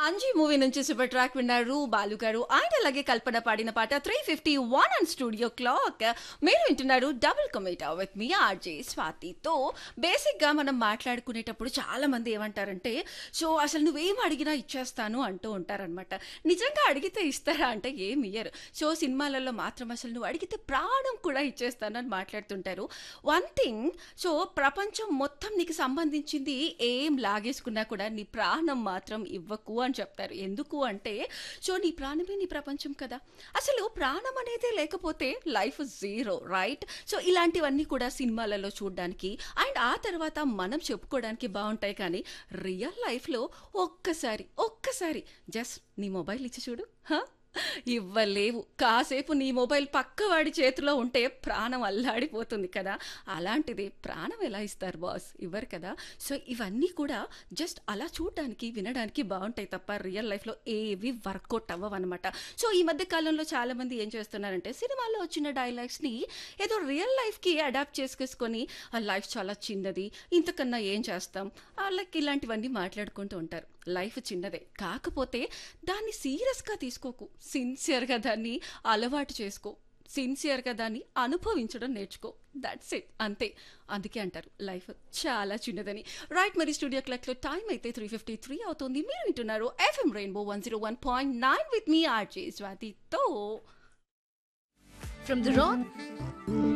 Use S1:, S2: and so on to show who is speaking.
S1: Anji movie నుంచి super track విన్నారు బాలు గారు ఆయన అలాగే కల్పన పాడిన పాట three fifty one and studio clock మీరు వింటున్నారు డబుల్ కమిటా విత్ మీ ఆర్జే స్వాతితో బేసిక్ గా మనం మాట్లాడుకునేటప్పుడు చాలా మంది ఏమంటారంటే సో అసలు నువ్వేం అడిగినా ఇచ్చేస్తాను అంటూ ఉంటారనమాట నిజంగా అడిగితే ఇస్తారా అంటే ఏమి ఇయ్యరు సో సినిమాలలో మాత్రం అసలు నువ్వు అడిగితే ప్రాణం కూడా ఇచ్చేస్తాను అని మాట్లాడుతుంటారు వన్ థింగ్ సో ప్రపంచం మొత్తం నీకు సంబంధించింది ఏం లాగేసుకున్నా కూడా నీ ప్రాణం మాత్రం ఇవ్వకు అని చెప్తారు ఎందుకు అంటే సో నీ ప్రాణమే నీ ప్రపంచం కదా అసలు ప్రాణం అనేదే లేకపోతే లైఫ్ జీరో రైట్ సో ఇలాంటివన్నీ కూడా సినిమాలలో చూడడానికి అండ్ ఆ తర్వాత మనం చెప్పుకోవడానికి బాగుంటాయి కానీ రియల్ లైఫ్లో ఒక్కసారి ఒక్కసారి జస్ట్ నీ మొబైల్ ఇచ్చి చూడు హా ఇవ్వలేవు కాసేపు నీ మొబైల్ పక్కవాడి చేతిలో ఉంటే ప్రాణం అల్లాడిపోతుంది కదా అలాంటిది ప్రాణం ఎలా ఇస్తారు బాస్ ఇవ్వరు కదా సో ఇవన్నీ కూడా జస్ట్ అలా చూడడానికి వినడానికి బాగుంటాయి తప్ప రియల్ లైఫ్లో ఏవి వర్కౌట్ అవ్వవు అనమాట సో ఈ మధ్య కాలంలో చాలా మంది ఏం చేస్తున్నారంటే సినిమాల్లో వచ్చిన డైలాగ్స్ని ఏదో రియల్ లైఫ్కి అడాప్ట్ చేసుకేసుకొని ఆ లైఫ్ చాలా చిన్నది ఇంతకన్నా ఏం చేస్తాం వాళ్ళకి ఇలాంటివన్నీ మాట్లాడుకుంటూ ఉంటారు లైఫ్ చిన్నదే కాకపోతే దాన్ని సీరియస్గా తీసుకోకు సిన్సియర్గా దాన్ని అలవాటు చేసుకో సిన్సియర్గా దాన్ని అనుభవించడం నేర్చుకో దట్స్ ఇట్ అంతే అందుకే అంటారు లైఫ్ చాలా చిన్నదని రైట్ మరి స్టూడియో క్లాక్లో టైం అయితే త్రీ ఫిఫ్టీ త్రీ అవుతుంది మీరు వింటున్నారు FM rainbow one zero one point nine with మీ ఆర్జే స్వాతితో
S2: From the rock